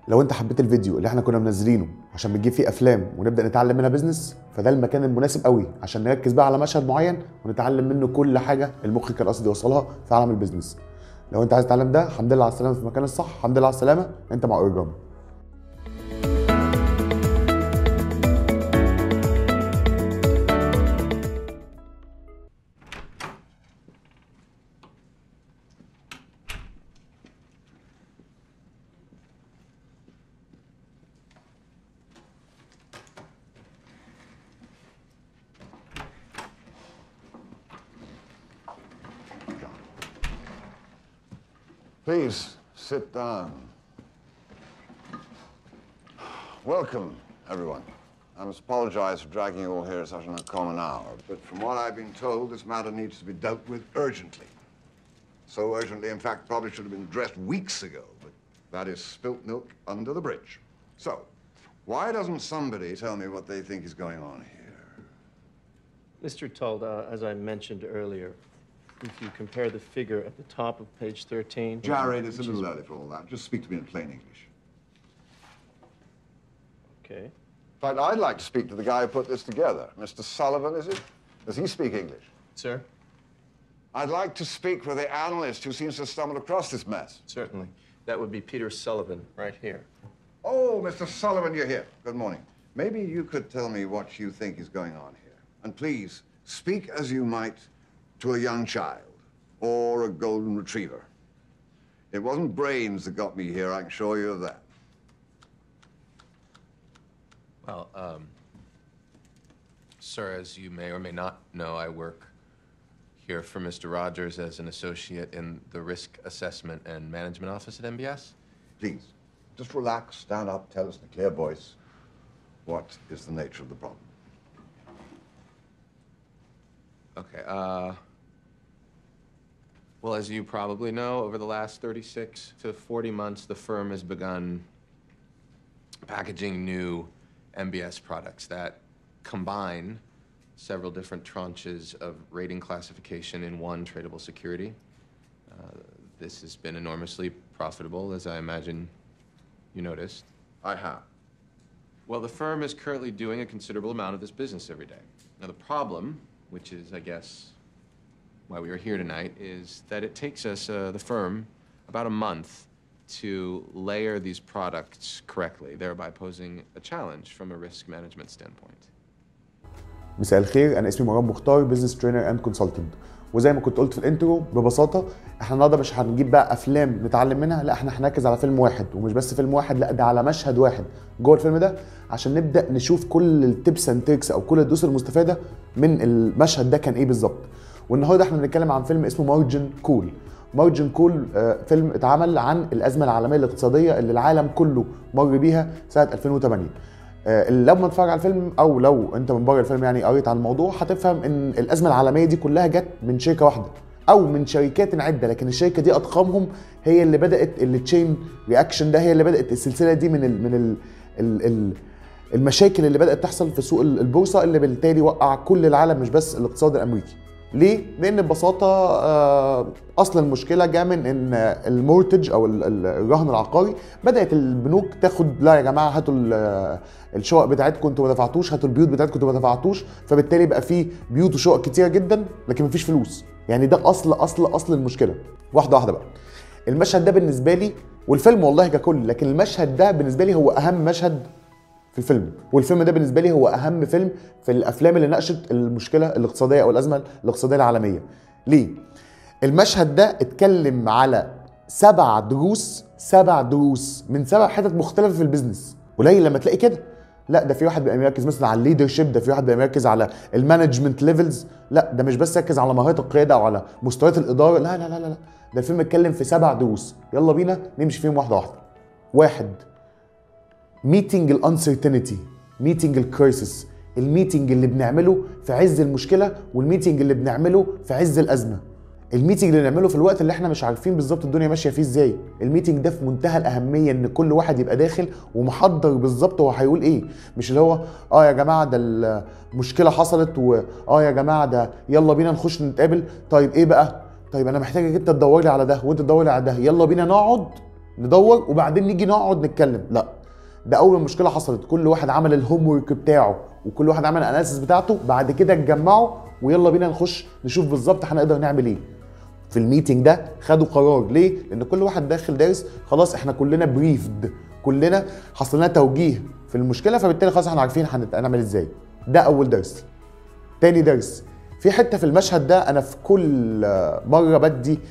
لو انت حبيت الفيديو اللي احنا كنا منزلينه عشان بنجيب فيه افلام ونبدا نتعلم منها بيزنس فده المكان المناسب قوي عشان نركز بقى على مشهد معين ونتعلم منه كل حاجه المخرج كان قاصد يوصلها في عالم البيزنس لو انت عايز تتعلم ده الحمد لله على السلامه في المكان الصح الحمد لله على السلامه انت مع اوريجامي Please sit down. Welcome, everyone. I must apologize for dragging you all here at such an uncommon hour, but from what I've been told, this matter needs to be dealt with urgently. So urgently, in fact, probably should have been addressed weeks ago, but that is spilt milk under the bridge. So, why doesn't somebody tell me what they think is going on here? Mr. Tull, uh, as I mentioned earlier, if you compare the figure at the top of page 13. Jared, it's a which little is- early for all that. Just speak to me in plain English. Okay. In fact, I'd like to speak to the guy who put this together. Mr. Sullivan, is it? Does he speak English? Sir? I'd like to speak with the analyst who seems to have stumbled across this mess. Certainly. That would be Peter Sullivan, right here. Oh, Mr. Sullivan, you're here. Good morning. Maybe you could tell me what you think is going on here. And please, speak as you might to a young child or a golden retriever. It wasn't brains that got me here, I can assure you of that. Well, um, sir, as you may or may not know, I work here for Mr. Rogers as an associate in the Risk Assessment and Management Office at MBS. Please, just relax, stand up, tell us in a clear voice what is the nature of the problem. Okay, uh, well, as you probably know, over the last 36 to 40 months, the firm has begun packaging new MBS products that combine several different tranches of rating classification in one tradable security. Uh, this has been enormously profitable, as I imagine you noticed. I have. Well, the firm is currently doing a considerable amount of this business every day. Now, the problem, which is, I guess, why we are here tonight, is that it takes us, uh, the firm, about a month to layer these products correctly, thereby posing a challenge from a risk management standpoint. مساء الخير انا اسمي مرام مختار بزنس ترينر اند كونسلتنت وزي ما كنت قلت في الانترو ببساطه احنا النهارده مش هنجيب بقى افلام نتعلم منها لا احنا هنركز على فيلم واحد ومش بس فيلم واحد لا ده على مشهد واحد جوه الفيلم ده عشان نبدا نشوف كل التبس اند تريكس او كل الدروس المستفاده من المشهد ده كان ايه بالظبط والنهارده احنا بنتكلم عن فيلم اسمه مارجن كول مارجن كول فيلم اتعمل عن الازمه العالميه الاقتصاديه اللي العالم كله مر بيها سنه 2008 آه، لما تتفرج على الفيلم او لو انت من بره الفيلم يعني قريت عن الموضوع هتفهم ان الازمه العالميه دي كلها جت من شركه واحده او من شركات عده لكن الشركه دي ارقامهم هي اللي بدات التشين رياكشن ده هي اللي بدات السلسله دي من ال من ال ال ال المشاكل اللي بدات تحصل في سوق البورصه اللي بالتالي وقع كل العالم مش بس الاقتصاد الامريكي ليه؟ لان ببساطه آه، اصل المشكله جاء من ان المورتج او ال- ال- الرهن العقاري بدات البنوك تاخد لا يا جماعه هاتوا ال- الشقق بتاعتكم انتوا ما دفعتوش هاتوا البيوت بتاعتكم انتوا ما دفعتوش فبالتالي بقى في بيوت وشقق كتيره جدا لكن مفيش فلوس يعني ده اصل اصل اصل المشكله واحده واحده بقى المشهد ده بالنسبه لي والفيلم والله ككل لكن المشهد ده بالنسبه لي هو اهم مشهد في الفيلم والفيلم ده بالنسبه لي هو اهم فيلم في الافلام اللي ناقشت المشكله الاقتصاديه او الازمه الاقتصاديه العالميه ليه المشهد ده اتكلم على سبع دروس سبع دروس من سبع حتت مختلفه في البيزنس قليل لما تلاقي كده لا ده في واحد بيبقى مركز مثلا على الليدرشيب ده في واحد بيبقى مركز على المانجمنت ليفلز لا ده مش بس ركز على مهارات القياده او على مستويات الاداره لا لا لا لا لا. ده الفيلم اتكلم في سبع دروس يلا بينا نمشي فيهم واحده واحده واحد ميتنج الانسرتينتي ميتنج الكرايسيس الميتنج اللي بنعمله في عز المشكله والميتنج اللي بنعمله في عز الازمه الميتنج اللي بنعمله في الوقت اللي احنا مش عارفين بالظبط الدنيا ماشيه فيه ازاي الميتنج ده في منتهى الاهميه ان كل واحد يبقى داخل ومحضر بالظبط هو هيقول ايه مش اللي هو اه يا جماعه ده المشكله حصلت واه يا جماعه ده يلا بينا نخش نتقابل طيب ايه بقى طيب انا محتاجك انت تدور لي على ده وانت تدور لي على ده يلا بينا نقعد ندور وبعدين نيجي نقعد نتكلم لا ده اول ما المشكله حصلت كل واحد عمل الهوم ورك بتاعه وكل واحد عمل الاناليسيس بتاعته بعد كده اتجمعوا ويلا بينا نخش نشوف بالظبط هنقدر نعمل ايه في الميتنج ده خدوا قرار ليه لان كل واحد داخل دارس خلاص احنا كلنا بريفد كلنا حصل لنا توجيه في المشكله فبالتالي خلاص احنا عارفين هنت- هنعمل ازاي ده اول درس تاني درس في حته في المشهد ده انا في كل آه، مره بدي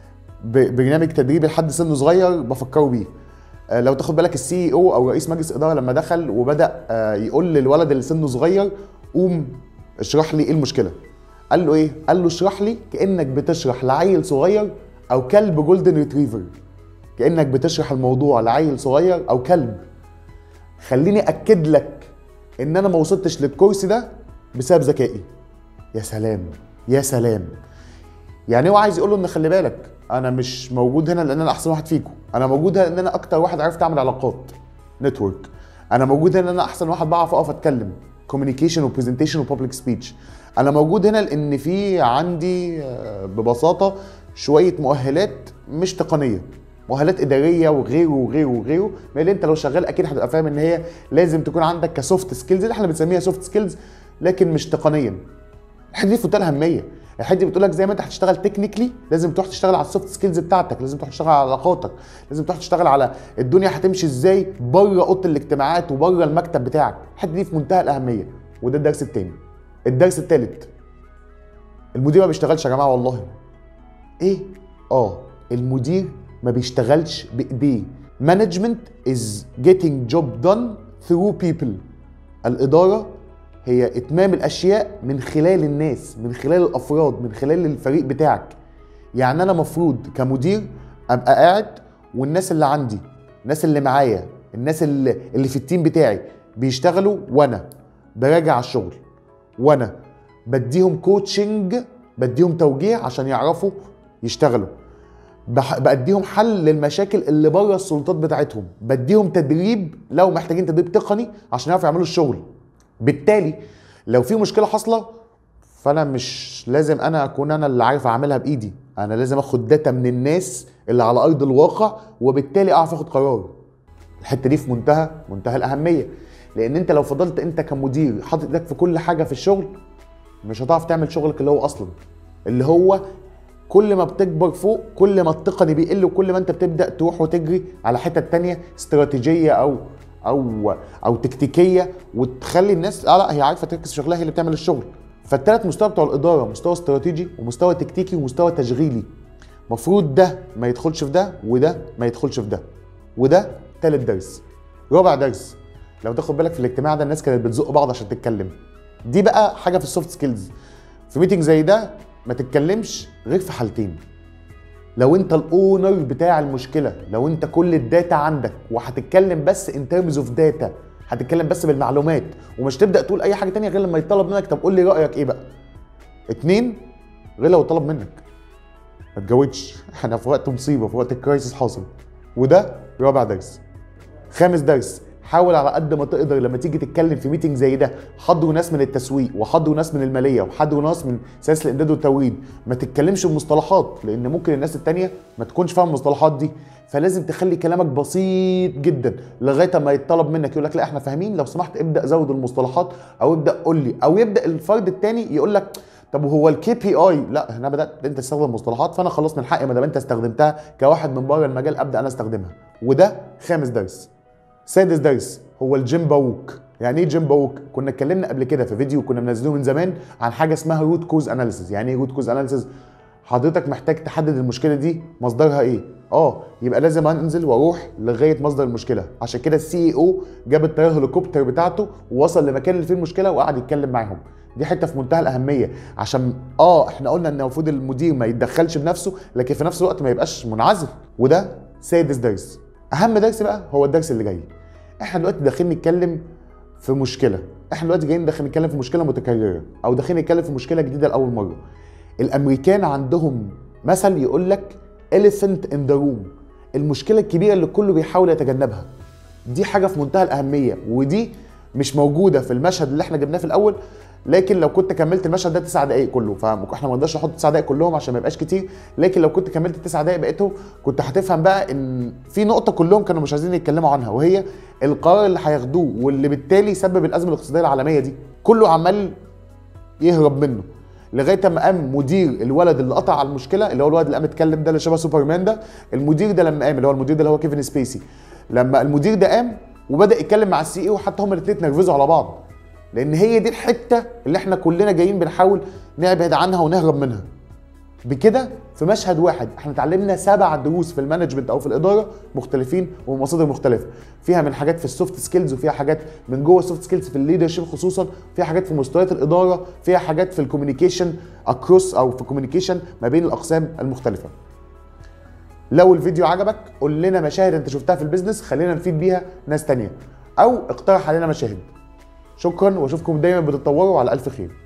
ب- برنامج تدريبي لحد سن صغير بفكره بيه آه، لو تاخد بالك السي او او رئيس مجلس اداره لما دخل وبدا آه، يقول للولد اللي سنه صغير قوم اشرح لي ايه المشكله قال له ايه قال له اشرح لي كانك بتشرح لعيل صغير او كلب جولدن ريتريفر كانك بتشرح الموضوع لعيل صغير او كلب خليني اكد لك ان انا ما وصلتش للكرسي ده بسبب ذكائي يا سلام يا سلام يعني هو عايز يقول له ان خلي بالك انا مش موجود هنا لان انا احسن واحد فيكم انا موجود هنا لان انا اكتر واحد عرفت اعمل علاقات نتورك انا موجود هنا لان انا احسن واحد بعرف اقف اتكلم كوميونيكيشن وبرزنتيشن وبابليك سبيتش انا موجود هنا لان في عندي آه، ببساطه شويه مؤهلات مش تقنيه مؤهلات اداريه وغيره وغيره وغيره ما اللي انت لو شغال اكيد هتبقى فاهم ان هي لازم تكون عندك كسوفت سكيلز اللي احنا بنسميها سوفت سكيلز لكن مش تقنيا الحته دي في منتهى الاهميه الحته دي بتقول لك زي ما انت هتشتغل تكنيكلي لازم تروح تشتغل على السوفت سكيلز بتاعتك لازم تروح تشتغل على علاقاتك لازم تروح تشتغل على الدنيا هتمشي ازاي بره اوضه الاجتماعات وبره المكتب بتاعك الحته دي في منتهى الاهميه وده الدرس الثاني الدرس الثالث المدير ما بيشتغلش يا جماعه والله ايه اه المدير ما بيشتغلش بايديه مانجمنت از getting job done through people الاداره هي اتمام الاشياء من خلال الناس من خلال الافراد من خلال الفريق بتاعك يعني انا مفروض كمدير ابقى قاعد والناس اللي عندي الناس اللي معايا الناس اللي, اللي في التيم بتاعي بيشتغلوا وانا براجع على الشغل وانا بديهم كوتشنج بديهم توجيه عشان يعرفوا يشتغلوا بح- بديهم حل للمشاكل اللي بره السلطات بتاعتهم بديهم تدريب لو محتاجين تدريب تقني عشان يعرفوا يعملوا الشغل بالتالي لو في مشكله حاصله فانا مش لازم انا اكون انا اللي عارف اعملها بايدي انا لازم اخد داتا من الناس اللي على ارض الواقع وبالتالي اعرف اخد قرار الحته دي في منتهى منتهى الاهميه لان انت لو فضلت انت كمدير حاطط ايدك في كل حاجه في الشغل مش هتعرف تعمل شغلك اللي هو اصلا اللي هو كل ما بتكبر فوق كل ما التقني بيقل وكل ما انت بتبدا تروح وتجري على حته تانية استراتيجيه او او او تكتيكيه وتخلي الناس اه لا هي عارفه تركز في شغلها هي اللي بتعمل الشغل فالثلاث مستوى بتوع الاداره مستوى استراتيجي ومستوى تكتيكي ومستوى تشغيلي المفروض ده ما يدخلش في ده وده ما يدخلش في ده وده ثالث درس رابع درس لو تاخد بالك في الاجتماع ده الناس كانت بتزق بعض عشان تتكلم دي بقى حاجه في السوفت سكيلز في ميتنج زي ده ما تتكلمش غير في حالتين لو انت الاونر بتاع المشكله لو انت كل الداتا عندك وهتتكلم بس ان ترمز اوف داتا هتتكلم بس بالمعلومات ومش تبدا تقول اي حاجه تانية غير لما يطلب منك طب قول لي رايك ايه بقى اتنين غير لو طلب منك ما تجاوبش احنا في وقت مصيبه في وقت الكرايسيس حاصل وده رابع درس خامس درس حاول على قد ما تقدر لما تيجي تتكلم في ميتنج زي ده حضروا ناس من التسويق وحضروا ناس من الماليه وحضروا ناس من سياسه الامداد والتوريد ما تتكلمش بمصطلحات لان ممكن الناس التانية ما تكونش فاهم المصطلحات دي فلازم تخلي كلامك بسيط جدا لغايه ما يطلب منك يقول لك لا احنا فاهمين لو سمحت ابدا زود المصطلحات او ابدا قول لي او يبدا الفرد التاني يقول لك طب وهو الكي بي اي لا انا بدات انت تستخدم مصطلحات فانا خلاص من حقي ما دام انت استخدمتها كواحد من بره المجال ابدا انا استخدمها وده خامس درس سادس درس هو الجيم باوك يعني ايه جيم باوك كنا اتكلمنا قبل كده في فيديو كنا منزلينه من زمان عن حاجه اسمها روت كوز اناليسيز يعني ايه روت كوز اناليسيز حضرتك محتاج تحدد المشكله دي مصدرها ايه اه يبقى لازم انزل واروح لغايه مصدر المشكله عشان كده السي او جاب الطياره الهليكوبتر بتاعته ووصل لمكان اللي فيه المشكله وقعد يتكلم معاهم دي حته في منتهى الاهميه عشان اه احنا قلنا ان المفروض المدير ما يتدخلش بنفسه لكن في نفس الوقت ما يبقاش منعزل وده سادس درس اهم درس بقى هو الدرس اللي جاي احنا دلوقتي داخلين نتكلم في مشكله احنا دلوقتي جايين داخلين نتكلم في مشكله متكرره او داخلين نتكلم في مشكله جديده لاول مره الامريكان عندهم مثل يقول لك elephant in the room المشكله الكبيره اللي كله بيحاول يتجنبها دي حاجه في منتهى الاهميه ودي مش موجوده في المشهد اللي احنا جبناه في الاول لكن لو كنت كملت المشهد ده تسع دقائق كله فاحنا ما نقدرش نحط تسع دقائق كلهم عشان ما يبقاش كتير لكن لو كنت كملت التسع دقائق بقيتهم كنت هتفهم بقى ان في نقطه كلهم كانوا مش عايزين يتكلموا عنها وهي القرار اللي هياخدوه واللي بالتالي سبب الازمه الاقتصاديه العالميه دي كله عمال يهرب منه لغايه ما قام مدير الولد اللي قطع على المشكله اللي هو الولد اللي قام اتكلم ده اللي شبه سوبرمان ده المدير ده لما قام اللي هو المدير ده اللي هو كيفن سبيسي لما المدير ده قام وبدا يتكلم مع السي اي وحتى هما الاثنين اتنرفزوا على بعض لان هي دي الحته اللي احنا كلنا جايين بنحاول نبعد عنها ونهرب منها بكده في مشهد واحد احنا اتعلمنا سبع دروس في المانجمنت او في الاداره مختلفين ومن مصادر مختلفه فيها من حاجات في السوفت سكيلز وفيها حاجات من جوه السوفت سكيلز في الليدرشيب خصوصا فيها حاجات في مستويات الاداره فيها حاجات في الكوميونيكيشن اكروس او في الكوميونيكيشن ما بين الاقسام المختلفه لو الفيديو عجبك قول لنا مشاهد انت شفتها في البيزنس خلينا نفيد بيها ناس تانية او اقترح علينا مشاهد شكرا واشوفكم دايما بتتطوروا على الف خير